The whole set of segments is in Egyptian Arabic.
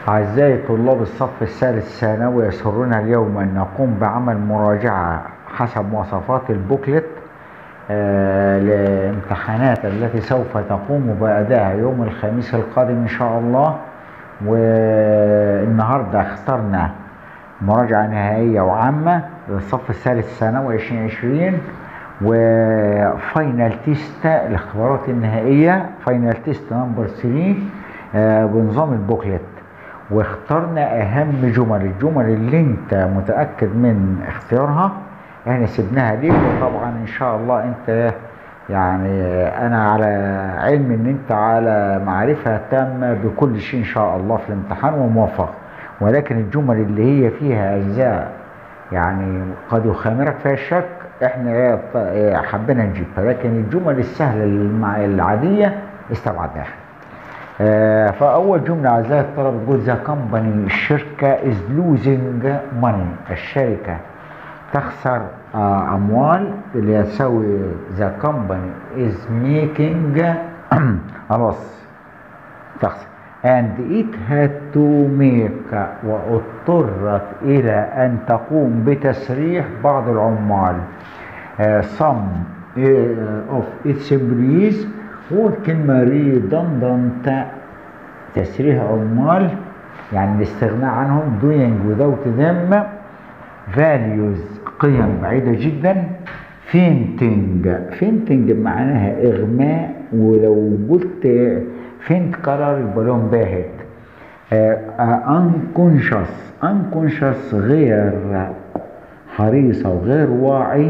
أعزائي طلاب الصف الثالث ثانوي يسرنا اليوم أن نقوم بعمل مراجعة حسب مواصفات البوكلت آه، لامتحانات التي سوف تقوم بأدائها يوم الخميس القادم إن شاء الله والنهاردة اخترنا مراجعة نهائية وعامة للصف الثالث ثانوي 2020 وفاينل تيست الاختبارات النهائية فاينل تيست نمبر 3 آه، بنظام البوكلت واخترنا اهم جمل الجمل اللي انت متاكد من اختيارها احنا سيبناها ليك وطبعا ان شاء الله انت يعني انا على علم ان انت على معرفه تامه بكل شيء ان شاء الله في الامتحان وموفق ولكن الجمل اللي هي فيها اجزاء يعني قد يخامرك فيها الشك احنا حبينا نجيبها لكن الجمل السهله العاديه استبعدناها آه، فاول جمله اعزائي الطلبه بتقول ذا كمباني الشركه از لوزنج ماني الشركه تخسر آه، اموال اللي يساوي ذا كمباني از ميكينج خلاص تخسر and it had to make واضطرت الى ان تقوم بتسريح بعض العمال uh, some uh, of its employees هو الكلمة redundant تسريح عمال يعني الاستغناء عنهم doing without them values قيم بعيدة جدا fainting fainting معناها إغماء ولو قلت faint color يبقى لون باهت uh, unconscious unconscious غير حريصة وغير واعي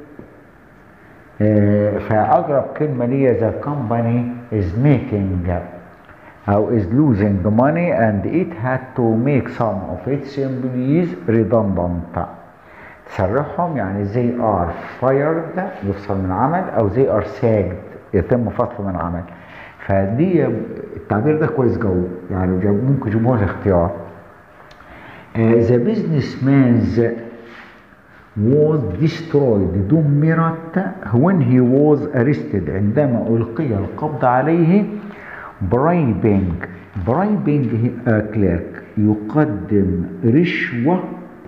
فأقرب كلمة ليا the company is making أو is losing money and it had to make some of its employees redundant تسرحهم يعني they are fired يفصل من العمل أو they are sacked يتم فصله من العمل فدي التعبير ده كويس جو يعني ممكن يجيبوها الاختيار the businessman's was destroyed دمرت when he was arrested عندما ألقي القبض عليه bribing bribing a clerk يقدم رشوة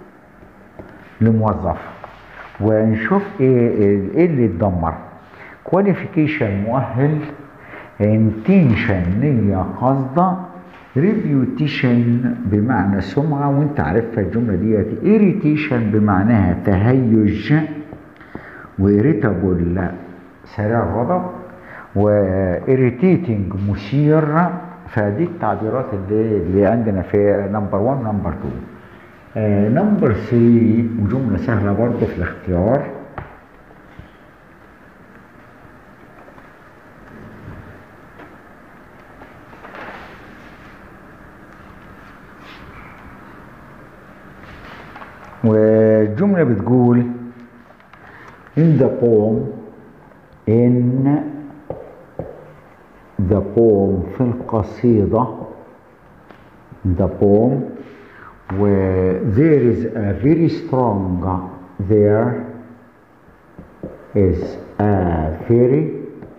لموظف ونشوف ايه, إيه اللي اتدمر qualification مؤهل intention نية قصدة ريبيوتيشن بمعنى سمعة وانت عارفها الجملة ديت irritation بمعناها تهيج وإيريتابل سريع غضب وإيريتيتنج مثير فدي التعبيرات اللي, اللي عندنا في نمبر 1 نمبر 2 نمبر 3 جملة سهلة برضه في الاختيار والجملة بتقول in the poem in the poem في القصيدة the poem where there is a very strong there is a very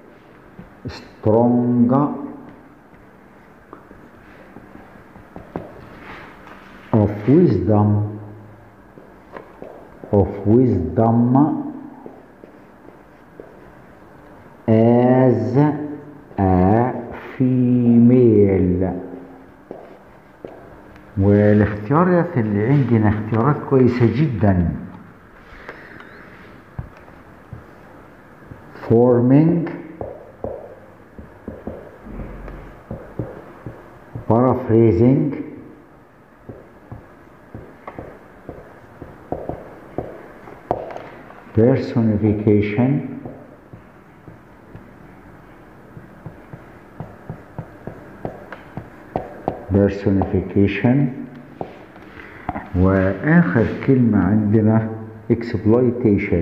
strong of wisdom of wisdom as a female والاختيارات اللي عندنا اختيارات كويسة جدا forming paraphrasing personification personification واخر كلمة عندنا exploitation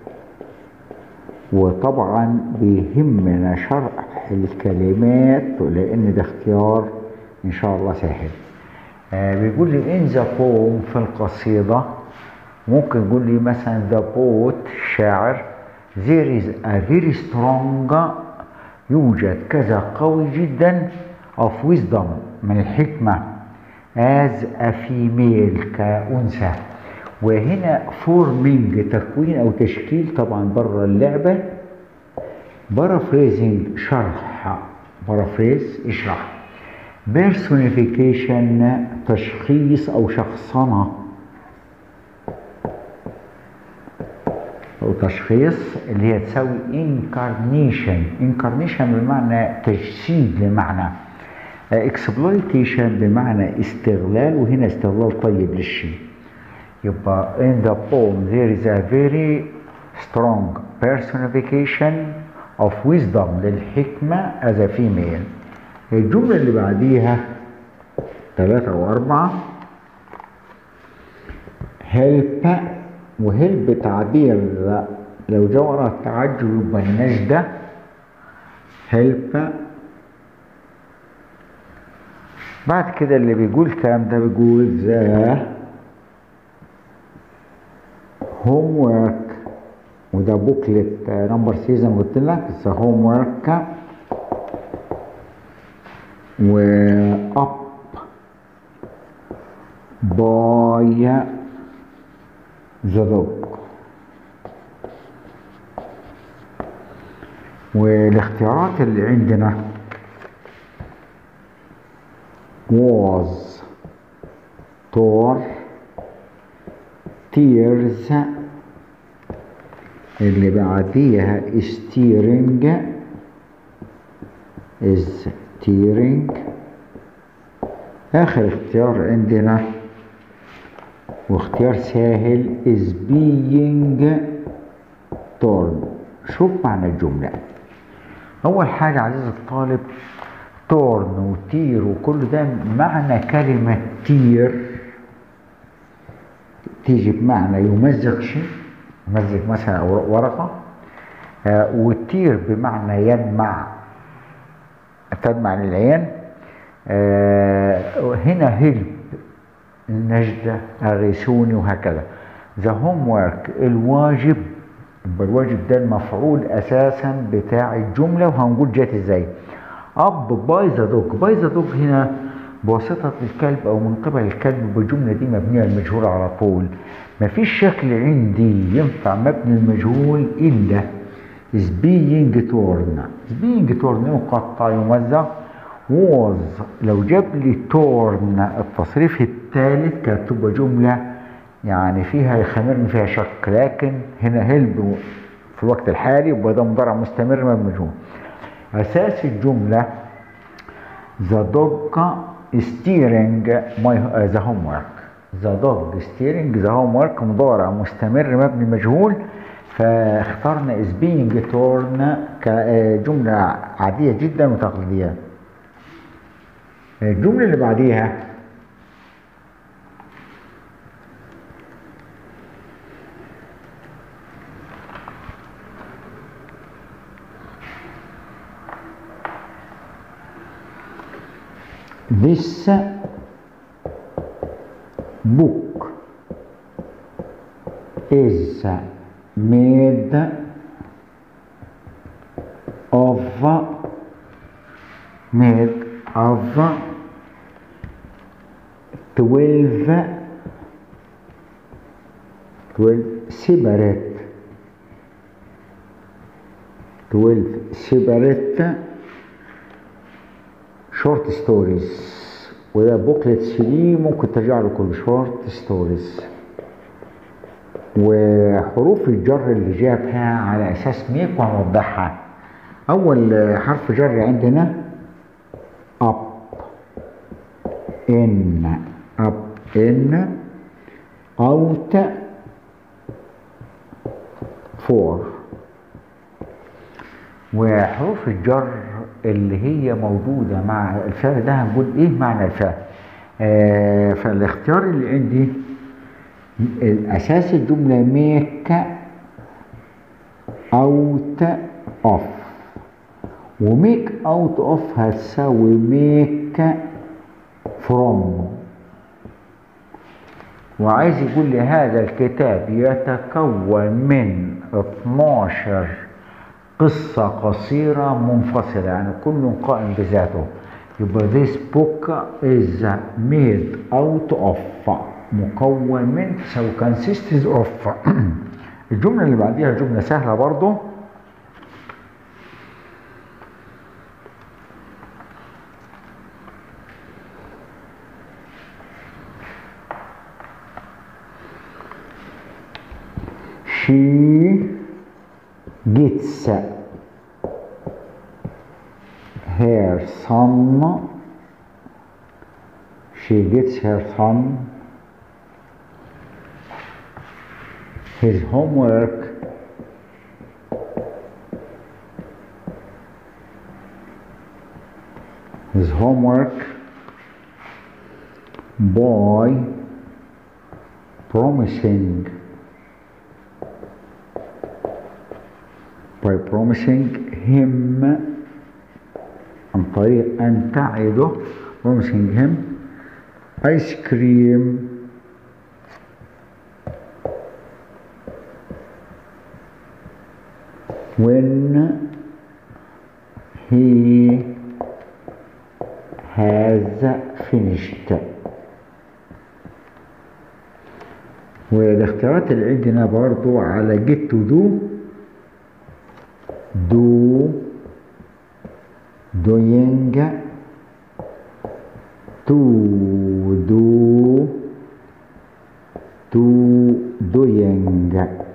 وطبعا بيهمنا شرح الكلمات لان ده اختيار ان شاء الله سهل آه بيقول لي ان ذا poem في القصيده ممكن يقول لي مثلا ذا بوت شاعر there is a very strong يوجد كذا قوي جدا of wisdom من الحكمة as a female كأنثى وهنا forming تكوين أو تشكيل طبعا بره اللعبة paraphrasing شرح paraphrase اشرح personification تشخيص أو شخصنة أو تشخيص اللي هي تساوي incarnation incarnation بمعنى تجسيد لمعنى exploitation بمعنى استغلال وهنا استغلال طيب للشيء يبقى in the poem there is a very strong personification of wisdom للحكمة as a female الجملة اللي بعديها ثلاثة أو أربعة help وهلب تعبير لو جاء وراء التعجب يبقى النجدة help بعد كده اللي بيقول الكلام ده بيقول ذا هوم ورك وده بوكلت نمبر 3 زي ما قلت لك ذا هوم ورك و up by the dog والاختيارات اللي عندنا was tore tears اللي بعديها steering is steering آخر اختيار عندنا واختيار سهل is being torn شوف معنى الجملة أول حاجة عزيزي الطالب تورن وتير وكل ده معنى كلمة تير تيجي بمعنى يمزق شيء يمزق مثلا ورقة آه وتير بمعنى يدمع تدمع للعين آه هنا هلب النجدة أغيثوني وهكذا ذا هوم ورك الواجب يبقى الواجب ده المفعول أساسا بتاع الجملة وهنقول جات ازاي أب باي ذا دوج باي ذا دوج هنا بواسطة الكلب أو من قبل الكلب بالجملة دي مبنية المجهول على طول مفيش شكل عندي ينفع مبني المجهول إلا is being torn is being torn يقطع يمزق was لو جاب لي torn التصريف الثالث كانت تبقى جملة يعني فيها يخمرني فيها شك لكن هنا هلب في الوقت الحالي يبقى ده مضارع مستمر مبني مجهول أساس الجملة the dog steering my uh, the homework the dog steering the homework مضارع مستمر مبني مجهول فاخترنا is being torn كجملة عادية جدا وتقليدية الجملة اللي بعديها This book is made of made of 12 12 separate 12 separate شورت ستوريز وده بوكلت 3 ممكن ترجع له كل شورت ستوريز وحروف الجر اللي جابها على اساس ميك وهنوضحها اول حرف جر عندنا اب ان اب ان اوت فور وحروف الجر اللي هي موجودة مع الفعل ده هنقول ايه معنى الفعل آه فالاختيار اللي عندي اساس الجملة ميك اوت اوف وميك اوت اوف هتساوي ميك فروم وعايز يقول لي هذا الكتاب يتكون من 12 قصة قصيرة منفصلة يعني كل قائم بذاته يبقى this book is made out of مكون من تساوي consists of الجملة اللي بعديها جملة سهلة برضو she gets her son she gets her son his homework his homework by promising by promising him عن طريق أن تعده promising him ice cream when he has finished والاختيارات اللي عندنا برضو على get to do do doing to do to doing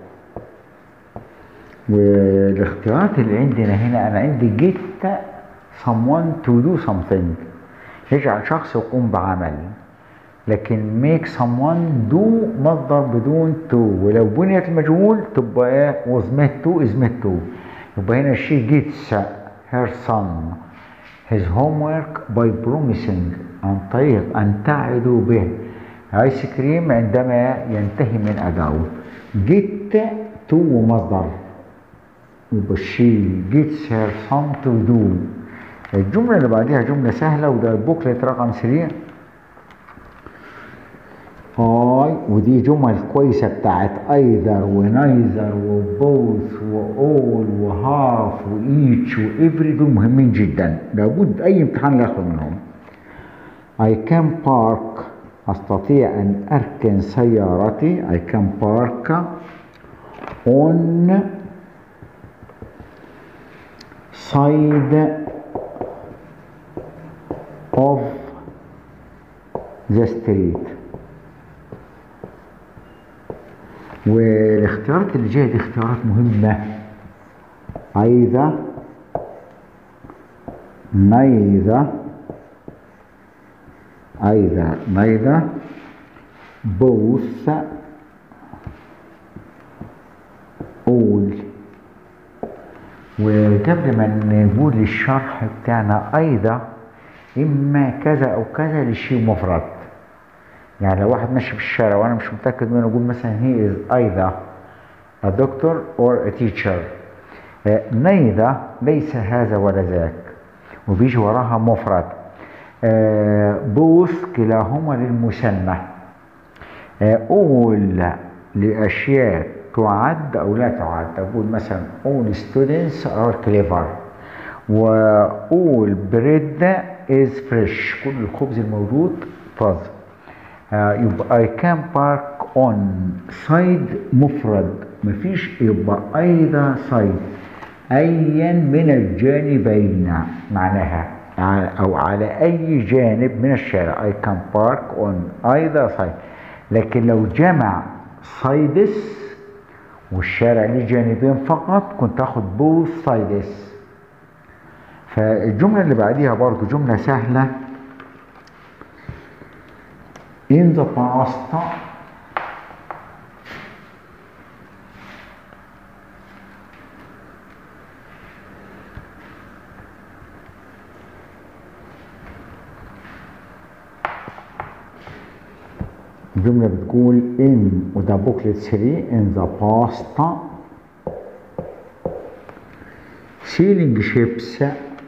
والاختيارات اللي عندنا هنا انا عندي get someone to do something يجعل شخص يقوم بعمل لكن make someone do مصدر بدون to ولو بنيت المجهول تبقى ايه was made to is made to يبقى هنا she gets her son his homework by promising عن طريق أن تعدوا به آيس كريم عندما ينتهي من أداؤه get to مصدر يبقى she gets her son to do الجملة اللي بعديها جملة سهلة وده البوكلت رقم 3 اي ودي جمل كويسة بتاعت ايذر ونايذر وبوث واول وهاف وايتش وافري دول مهمين جدا لابد اي امتحان لا يخلو منهم I can park استطيع ان اركن سيارتي I can park on side of the street والاختيارات اللي جايه دي اختيارات مهمه either neither either neither both all وقبل ما نقول الشرح بتاعنا ايضا اما كذا او كذا لشيء مفرد يعني لو واحد ماشي في الشارع وانا مش متاكد منه اقول مثلا he is either a doctor or a teacher neither ليس هذا ولا ذاك وبيجي وراها مفرد بوث كلاهما للمثنى all لاشياء تعد او لا تعد اقول مثلا all students are clever و all bread is fresh كل الخبز الموجود طازج يبقى I can park on side مفرد مفيش يبقى أيضا side أيا من الجانبين معناها أو على أي جانب من الشارع I can park on either side لكن لو جمع sides والشارع ليه جانبين فقط كنت اخد both sides فالجملة اللي بعديها برضو جملة سهلة in the past الجملة بتقول in وده بوكلت 3 in the past sailing ships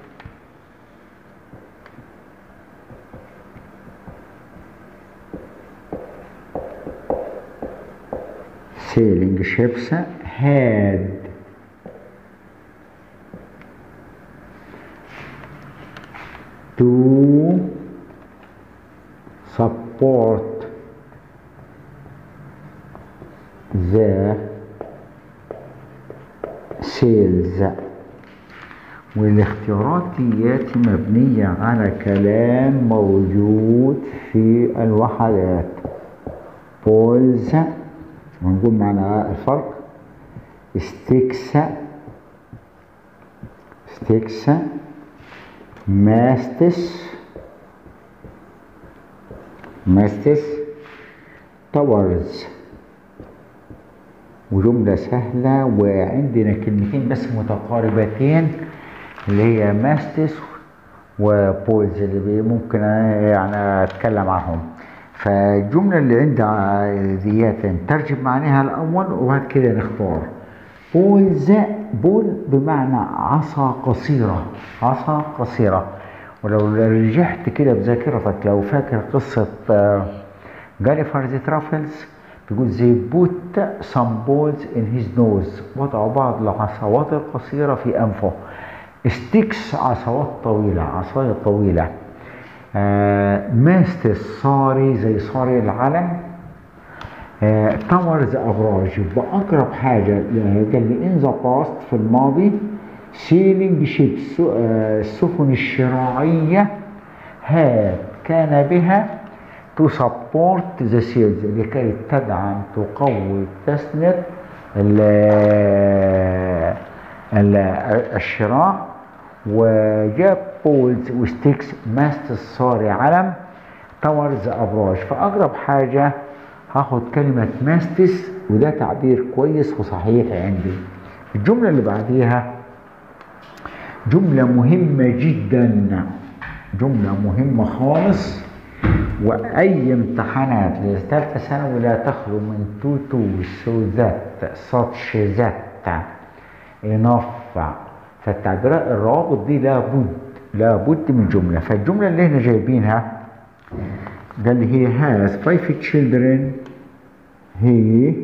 sailing ships had to support the sales والاختيارات دياتي مبنية على كلام موجود في الوحدات بولز ونقول معنا الفرق ستيكس ستيكس ماستس ماستس تاورز وجملة سهلة وعندنا كلمتين بس متقاربتين اللي هي ماستس وبولز اللي بي- ممكن أنا يعني اتكلم عنهم فالجملة اللي عندها ديات نترجم معناها الأول وبعد كده نختار بولز بول بمعنى عصا قصيرة عصا قصيرة ولو رجعت كده بذاكرتك لو فاكر قصة جاليفرز ترافلز بيقول زي بوت some balls in his nose وضعوا بعض العصوات القصيرة في أنفه ستيكس عصوات طويلة عصاية طويلة آه ماستس صاري زي صاري العلم آه تاورز أبراج يبقى أقرب حاجة آه، قال لي إن ذا باست في الماضي سيلينج شيب السفن الشراعية هاد كان بها to support the sales لكي تدعم تقوي تسند ال ال الشراء وجاب بولز وستيكس ماست الصاري علم تاورز ابراج فاقرب حاجه هاخد كلمه ماستس وده تعبير كويس وصحيح عندي الجمله اللي بعديها جمله مهمه جدا جمله مهمه خالص واي امتحانات لثالثه ثانوي لا تخلو من تو تو سو ذات such ذات enough فالتعبيرات الروابط دي لابد لابد من جمله فالجمله اللي احنا جايبينها قال لي هي has five children he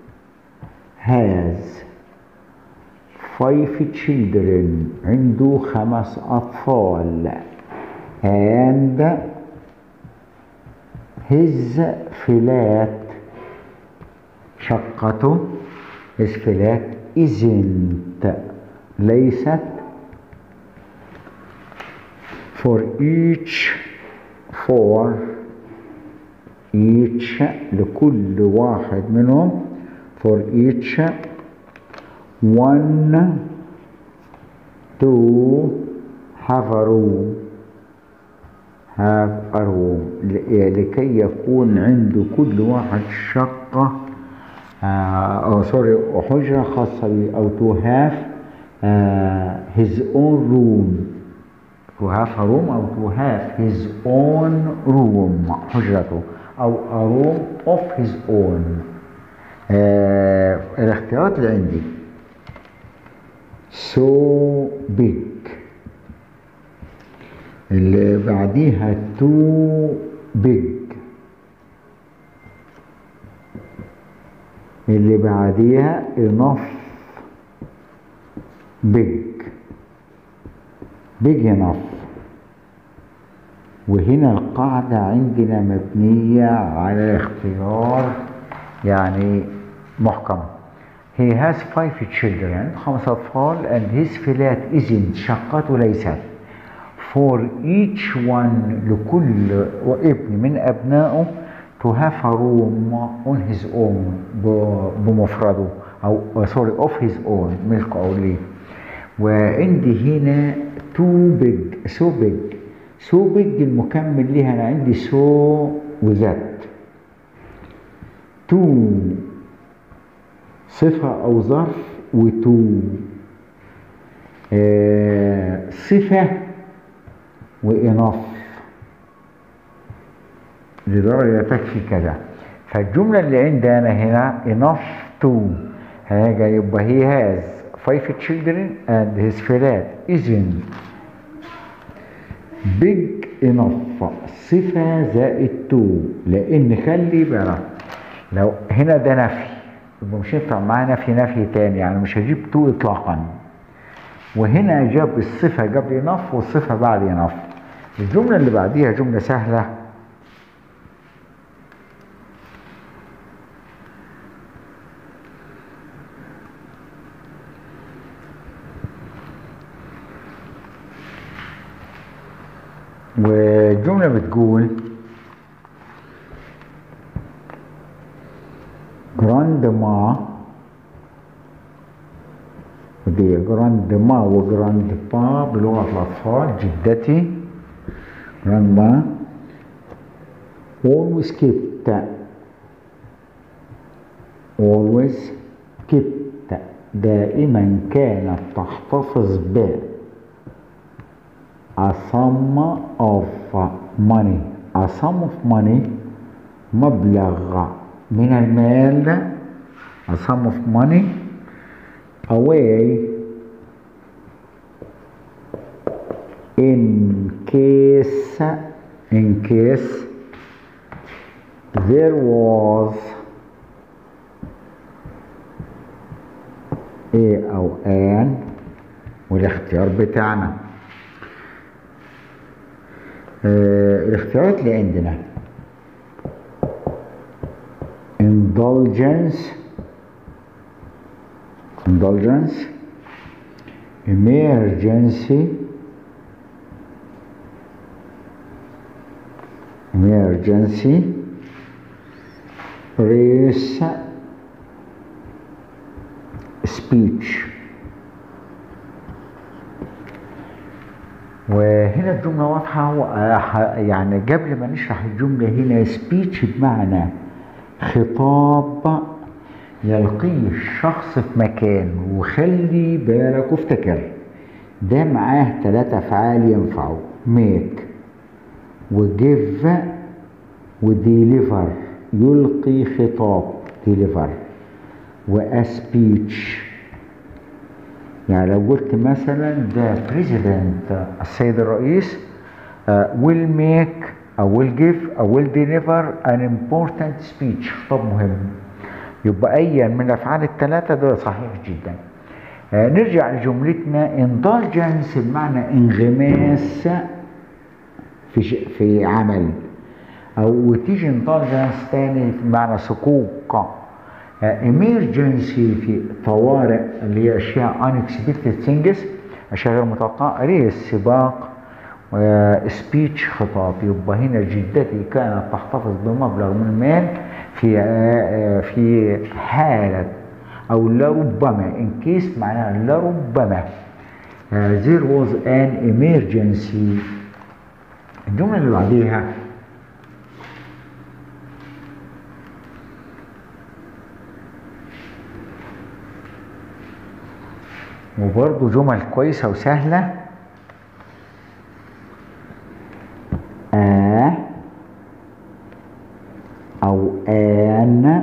has five children عنده خمس أطفال and his flat شقته his flat isn't ليست for each for each لكل واحد منهم for each one to have a room have a room ل- لكي يكون عنده كل واحد شقة آه، أو سوري حجرة خاصة به أو to have آه، his own room to have a room أو to have his own room حجرته أو a room of his own آه الاختيارات اللي عندي so big اللي بعديها too big اللي بعديها enough big big enough وهنا القاعدة عندنا مبنية على اختيار يعني محكم He has five children خمس أطفال and his flat isn't شقته ليست for each one لكل ابن من أبنائه to have a room on his own ب- بمفرده أو sorry of his own ملكه أو ليه وعندي هنا too big so big so big المكمل ليها أنا عندي so وذات too صفة أو ظرف وتو آه صفة وإناف لدرجة تكفي كذا فالجملة اللي عندي أنا هنا enough to هاجي يبقى he has five children and his flat isn't big enough صفة زائد to لأن خلي بالك لو هنا ده نفي يبقى مش هينفع معاه نفي نفي تاني يعني مش هجيب تو اطلاقا وهنا جاب الصفة قبل ينف والصفة بعد ينف الجملة اللي بعديها جملة سهلة والجملة بتقول جراندما ودي جراندما وجراند با بلغة الأطفال جدتي جراندما always kept always kept دائما كانت تحتفظ ب a sum of money a sum of money مبلغ من المال a sum of money away in case in case there was a او an والاختيار بتاعنا آه الاختيارات اللي عندنا indulgence indulgence emergency emergency race speech وهنا الجملة واضحة يعني قبل ما نشرح الجملة هنا speech بمعنى خطاب يلقيه الشخص في مكان وخلي بالك وافتكر ده معاه ثلاثة أفعال ينفعوا make وgive وديليفر يلقي خطاب deliver واسبيتش يعني لو قلت مثلا ده بريزيدنت السيد الرئيس uh, will make أو will give أو will deliver an important speech خطاب مهم يبقى أيا من الأفعال الثلاثة دول صحيح جدا uh, نرجع لجملتنا indulgence بمعنى انغماس في ش... في عمل أو تيجي indulgence تاني بمعنى سكوك emergency في طوارئ اللي هي اشياء unexpected things اشياء غير متوقعه ريس سباق سبيتش خطاب يبقى هنا جدتي كانت تحتفظ بمبلغ من المال في في حالة أو لربما إن كيس معناها لربما there was an emergency الجملة اللي بعديها وبرضه جمل كويسة وسهلة آ أو آن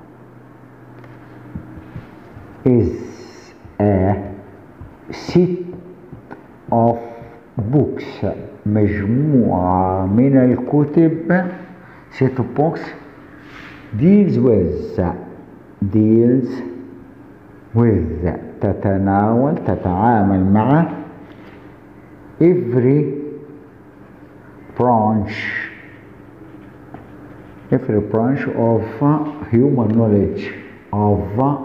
is a set of books مجموعة من الكتب set of books deals with deals with تتناول تتعامل مع every branch every branch of human knowledge of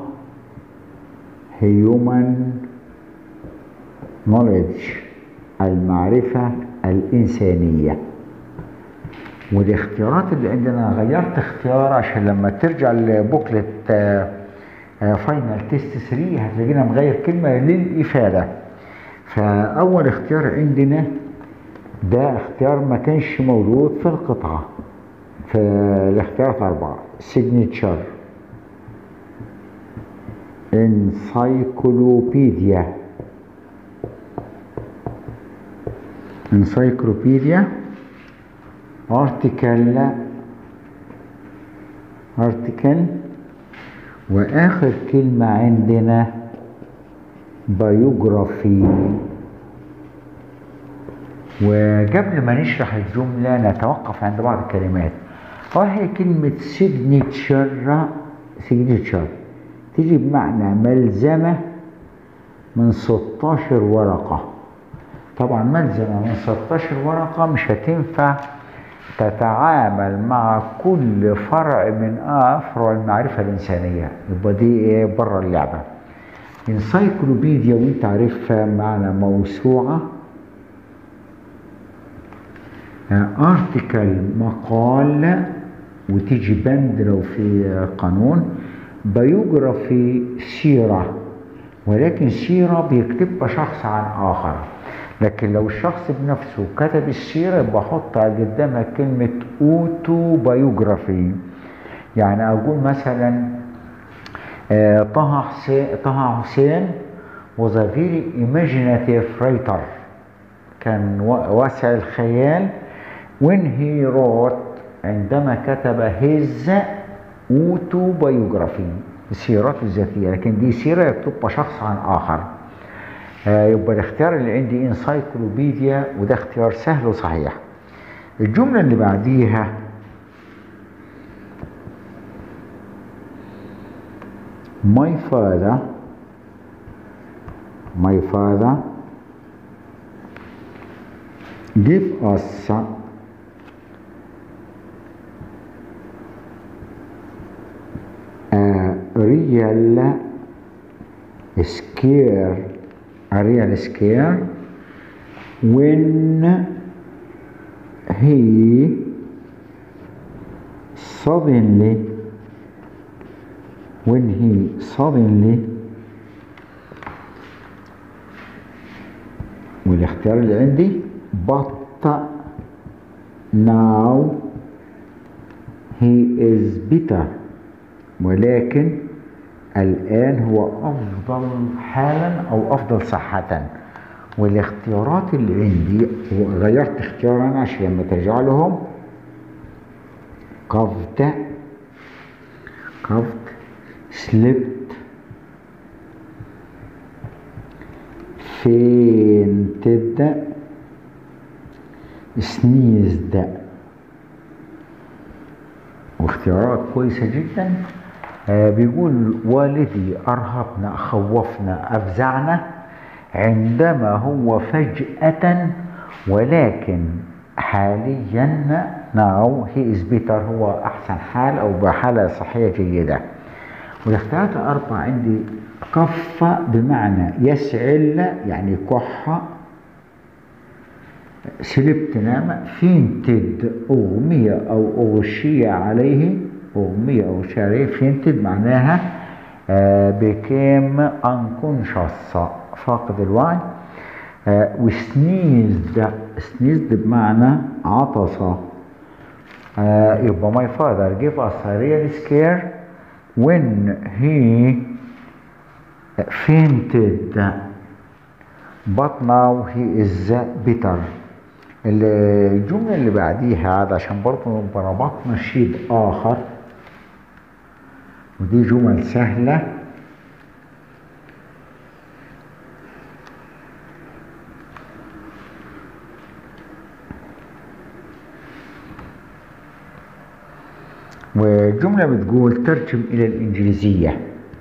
human knowledge المعرفة الإنسانية والاختيارات اللي عندنا غيرت اختيار عشان لما ترجع لبوكلت فاينل تيست 3 هتلاقينا مغير كلمة للإفادة فأول اختيار عندنا ده اختيار ما كانش موجود في القطعة في الاختيارات أربعة signature encyclopedia encyclopedia article article واخر كلمة عندنا بايوجرافي وقبل ما نشرح الجملة نتوقف عند بعض الكلمات وهي كلمة سيجنتشر سيجنتشر تيجي بمعنى ملزمة من 16 ورقة طبعا ملزمة من 16 ورقة مش هتنفع تتعامل مع كل فرع من افرع المعرفه الانسانيه يبقى دي ايه بره اللعبه انسايكلوبيديا وانت عارفها معنى موسوعه ارتكل مقال وتيجي بند لو في قانون بيوجرافي سيرة ولكن سيرة بيكتبها شخص عن آخر لكن لو الشخص بنفسه كتب السيرة يبقى احط قدامها كلمة اوتو بايوجرافي يعني اقول مثلا آه، طه حسين طه حسين was a very imaginative writer كان وا- واسع الخيال when he wrote عندما كتب his autobiography سيرته الذاتية لكن دي سيرة يكتبها شخص عن آخر آه، يبقى الاختيار اللي عندي انسايكلوبيديا وده اختيار سهل وصحيح الجملة اللي بعديها My father my father give us a real scare a real scare when he suddenly when he suddenly والاختيار اللي عندي but now he is better ولكن الآن هو أفضل حالا أو أفضل صحة والاختيارات اللي عندي هو غيرت اختيار أنا عشان لما ترجع لهم قفت قفت سلبت fainted sneezed واختيارات كويسة جدا آه بيقول والدي أرهبنا خوفنا أفزعنا عندما هو فجأة ولكن حاليا now he is better هو أحسن حال أو بحالة صحية جيدة والاختيارات الأربعة عندي كف بمعنى يسعل يعني كح سلبت نام فينتد أغمية أو أغشي عليه أغمية أو أغشي عليه فينتد معناها بكيم unconscious فاقد الوعي وسنيزد سنيزد بمعنى عطس آه يبقى my father gave us a real scare when he fainted but now he is better الجملة اللي بعديها هذا عشان برضه نبقى ربطنا شيء آخر ودي جمل سهلة وجملة بتقول ترجم إلى الإنجليزية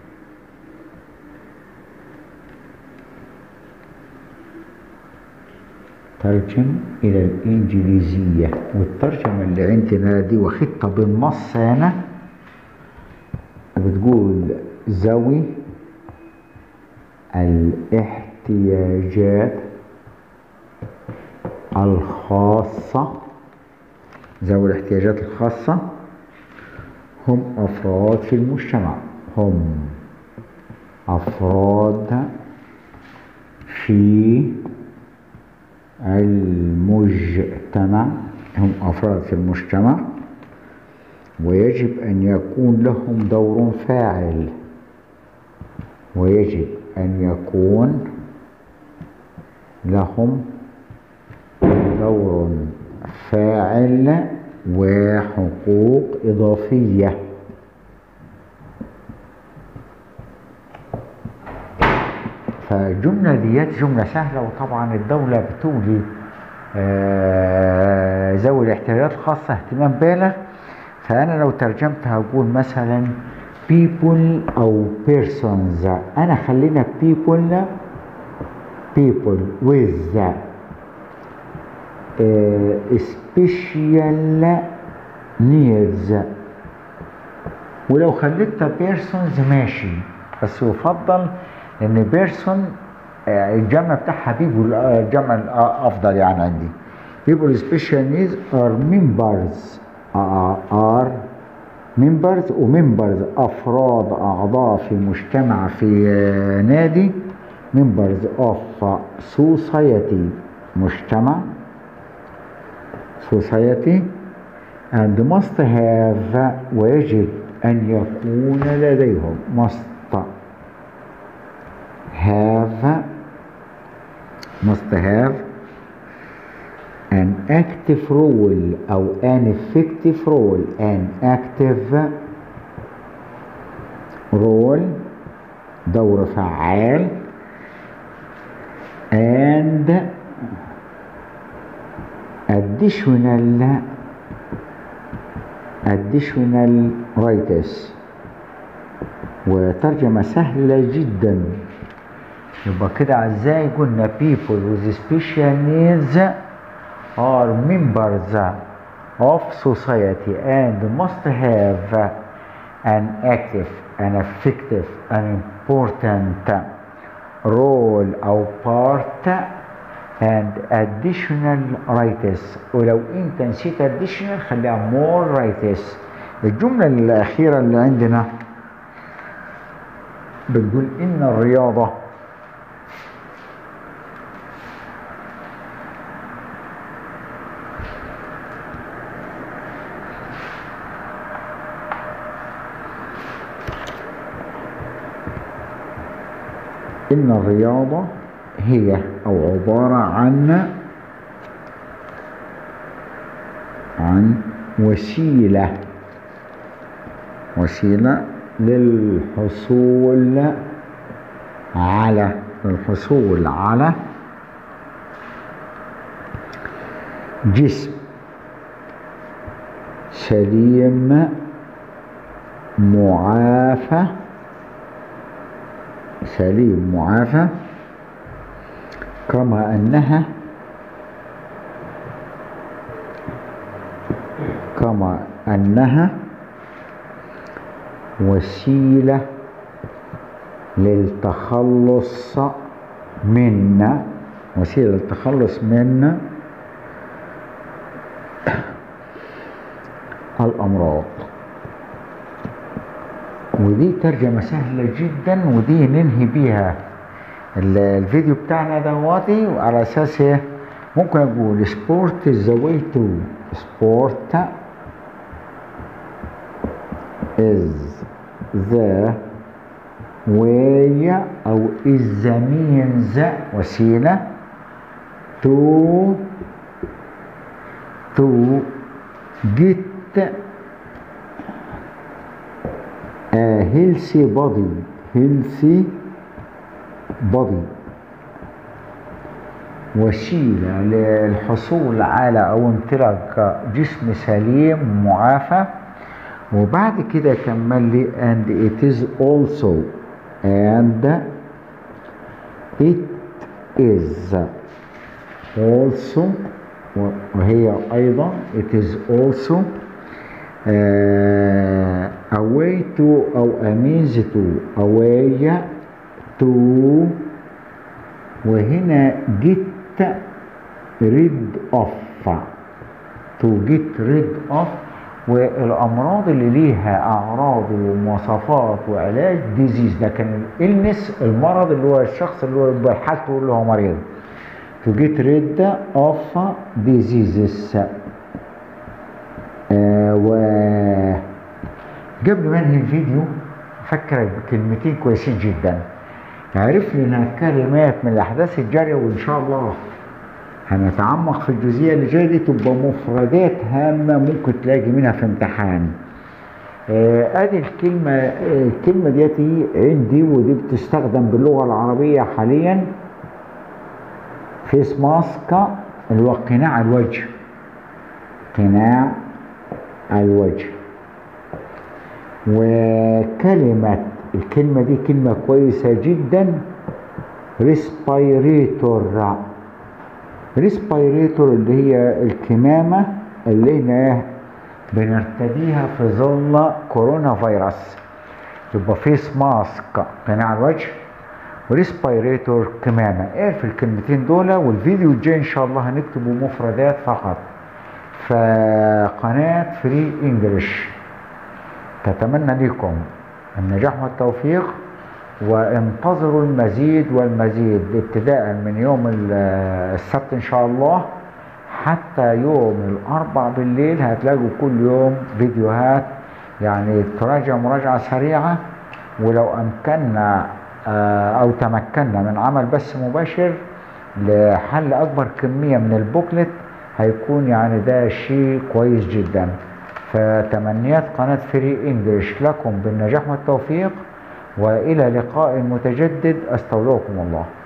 ترجم إلى الإنجليزية والترجمة اللي عندنا دي واخدتها بالنص أنا بتقول ذوي الاحتياجات الخاصة ذوي الاحتياجات الخاصة هم أفراد في المجتمع هم أفراد في المجتمع هم أفراد في المجتمع ويجب أن يكون لهم دور فاعل ويجب أن يكون لهم دور فاعل وحقوق إضافية فالجملة ديت جملة سهلة وطبعا الدولة بتولي آه ذوي الاحتياجات الخاصة اهتمام بالغ فأنا لو ترجمت هقول مثلا people أو persons أنا خلينا people people with آه special needs ولو خليتها persons ماشي بس يفضل ان بيرسون الجمع بتاعها بيبول الجمع الافضل يعني عندي people with special needs are members are, are members وممبرز أفراد أعضاء في مجتمع في آه، نادي members of society مجتمع society and must have ويجب أن يكون لديهم must have must have an active role أو an effective role an active role دور فعال and additional additional rights وترجمة سهلة جدا يبقى كده أعزائي قلنا people with special needs are members of society and must have an active, an effective, an important role أو part and additional rights ولو انت نسيت additional خليها more rights الجملة الأخيرة اللي عندنا بتقول إن الرياضة إن الرياضة هي أو عبارة عن عن وسيلة وسيلة للحصول على الحصول على جسم سليم معافى سليم معافى كما أنها كما أنها وسيلة للتخلص من وسيلة للتخلص من الأمراض ودي ترجمة سهلة جدا ودي ننهي بيها ال- الفيديو بتاعنا دواتي وعلى اساس إيه؟ ممكن اقول سبورت is the way to sport is the way او is the means وسيلة to to get a healthy body healthy body وسيلة للحصول على أو امتلاك جسم سليم معافى وبعد كده كمل لي and it is also and it is also وهي أيضا it is also uh, a way to أو a means to a way to وهنا get rid of to get rid of والامراض اللي ليها اعراض ومواصفات وعلاج ديزيز ده كان الالنس المرض اللي هو الشخص اللي هو بحالته اللي هو مريض to get rid of diseases آه و قبل ما انهي الفيديو افكرك بكلمتين كويسين جدا عرف لنا كلمات من الاحداث الجاريه وان شاء الله هنتعمق في الجزئيه اللي جايه دي تبقى مفردات هامه ممكن تلاقي منها في امتحان آه، ادي الكلمه آه، الكلمه ديتي عندي ودي بتستخدم باللغه العربيه حاليا فيس ماسك اللي هو قناع الوجه قناع الوجه وكلمة الكلمة دي كلمة كويسة جدا ريسبيريتور ريسبيريتور اللي هي الكمامة اللي احنا بنرتديها في ظل كورونا فيروس يبقى فيس ماسك قناع الوجه وريسبيريتور كمامة اعرف الكلمتين دول والفيديو الجاي ان شاء الله هنكتبه مفردات فقط فقناة فري انجلش تتمنى لكم النجاح والتوفيق وانتظروا المزيد والمزيد ابتداء من يوم ال- السبت ان شاء الله حتى يوم الاربع بالليل هتلاقوا كل يوم فيديوهات يعني تراجع مراجعة سريعة ولو امكننا آه، او تمكنا من عمل بث مباشر لحل اكبر كمية من البوكلت هيكون يعني ده شيء كويس جدا فتمنيات قناة فري انجلش لكم بالنجاح والتوفيق والى لقاء متجدد استودعكم الله